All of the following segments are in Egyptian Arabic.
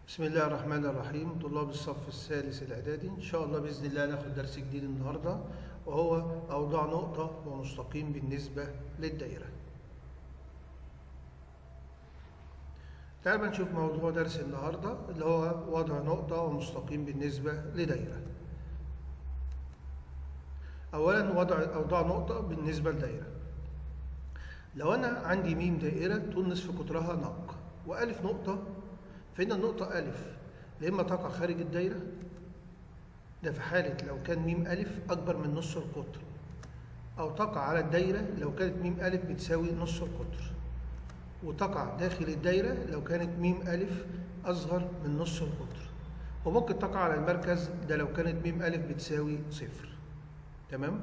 بسم الله الرحمن الرحيم طلاب الصف الثالث الإعدادي إن شاء الله بإذن الله ناخد درس جديد النهاردة وهو أوضاع نقطة ومستقيم بالنسبة للدائرة تعالوا نشوف موضوع درس النهاردة اللي هو وضع نقطة ومستقيم بالنسبة لدائرة أولا وضع أوضاع نقطة بالنسبة لدائرة لو أنا عندي ميم دائرة طول نصف قطرها نق وألف نقطة فإن النقطة ألف يا إما تقع خارج الدايرة ده في حالة لو كان ميم ألف أكبر من نص القطر أو تقع على الدايرة لو كانت ميم ألف بتساوي نص القطر وتقع داخل الدايرة لو كانت ميم ألف أصغر من نص القطر وممكن تقع على المركز ده لو كانت ميم ألف بتساوي صفر تمام؟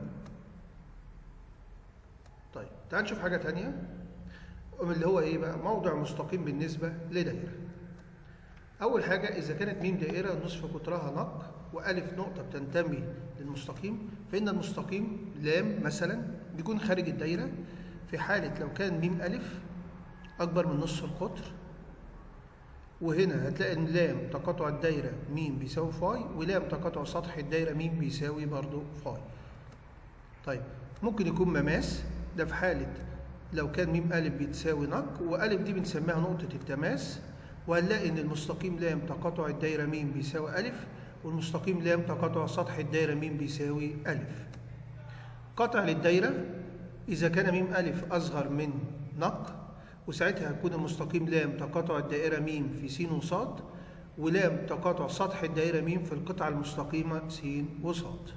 طيب تعال نشوف حاجة تانية اللي هو إيه بقى موضع مستقيم بالنسبة لدايرة أول حاجة إذا كانت ميم دائرة نصف قطرها نق وألف نقطة بتنتمي للمستقيم فإن المستقيم لام مثلا بيكون خارج الدايرة في حالة لو كان ميم ألف أكبر من نص القطر وهنا هتلاقي إن لام تقاطع الدايرة ميم بيساوي فاي ولام تقاطع سطح الدايرة ميم بيساوي برضو فاي طيب ممكن يكون مماس ده في حالة لو كان ميم ألف بتساوي نق وألف دي بنسميها نقطة التماس وهنلاقي ان المستقيم لام تقاطع الدايره م بيساوي الف والمستقيم لام تقاطع سطح الدايره م بيساوي الف قطع للدايره اذا كان م الف اصغر من نق وساعتها هيكون المستقيم لام تقاطع الدائره م في س وصاد ولام تقاطع سطح الدائره م في القطعه المستقيمه س وصاد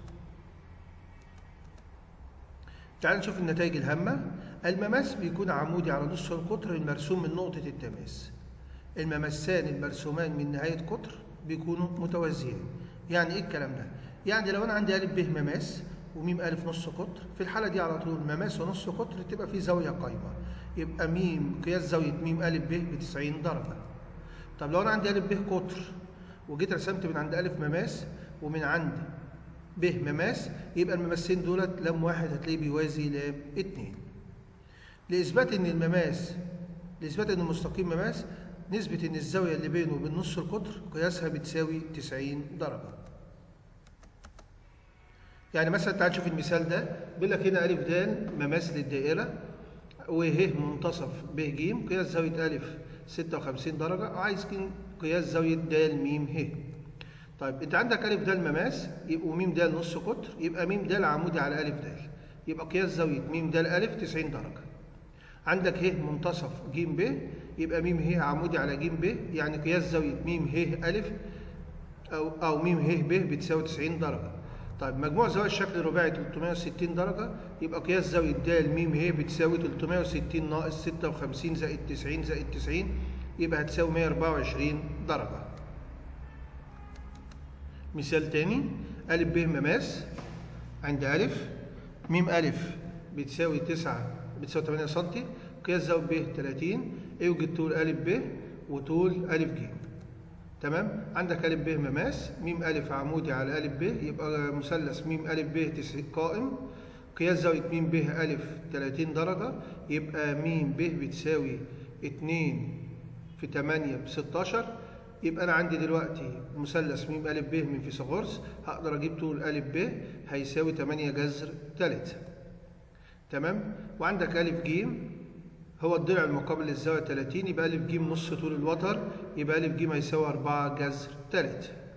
تعال نشوف النتائج الهامه المماس بيكون عمودي على نص القطر المرسوم من نقطه التماس الممسان المرسومان من نهاية قطر بيكونوا متوازيين يعني ايه الكلام ده يعني لو انا عندي الف ب مماس وميم الف نص قطر في الحالة دي على طول مماس ونص قطر تبقى في زاوية قايمة يبقى ميم قياس زاوية ميم الف ب ب 90 درجة طب لو انا عندي الف ب قطر وجيت رسمت من عند الف مماس ومن عند ب مماس يبقى المماسين دولت لام واحد هتلاقيه بيوازي لام اتنين لإثبات إن المماس لإثبات إن المستقيم مماس نسبة إن الزاوية اللي بينه وبين نص القطر قياسها بتساوي 90 درجة. يعني مثلا تعال نشوف المثال ده بيقول لك هنا ألف د مماس للدائرة وه منتصف ب ج قياس زاوية ألف 56 درجة وعايز قياس زاوية د م ه. طيب أنت عندك ألف د مماس وميم د نص قطر يبقى ميم د عمودي على ألف د يبقى قياس زاوية ميم د ألف 90 درجة. عندك ه منتصف ج ب يبقى م ه عمودي على ج ب يعني قياس زاوية م ه أ أو أو م ه ب بتساوي 90 درجة. طيب مجموع زوايا الشكل الرباعي 360 درجة يبقى قياس زاوية د م ه بتساوي 360 ناقص 56 زائد 90 زائد 90 يبقى هتساوي 124 درجة. مثال تاني أ ب مماس عند أ م أ بتساوي 9 بتساوي 8 سم قياس زاوية ب 30 يوجد طول أ ب وطول أ ج تمام عندك أ ب مماس م أ عمودي على أ ب يبقى مثلث م أ ب قائم قياس زاوية م ب أ 30 درجة يبقى م ب بتساوي 2 في 8 ب 16 يبقى أنا عندي دلوقتي مثلث م أ ب من فيثاغورس هقدر أجيب طول أ ب هيساوي 8 جذر 3 تمام وعندك أ ج هو الضلع المقابل للزاوية 30 يبقى أ ج نص طول الوتر يبقى أ ج هيساوي 4 جذر 3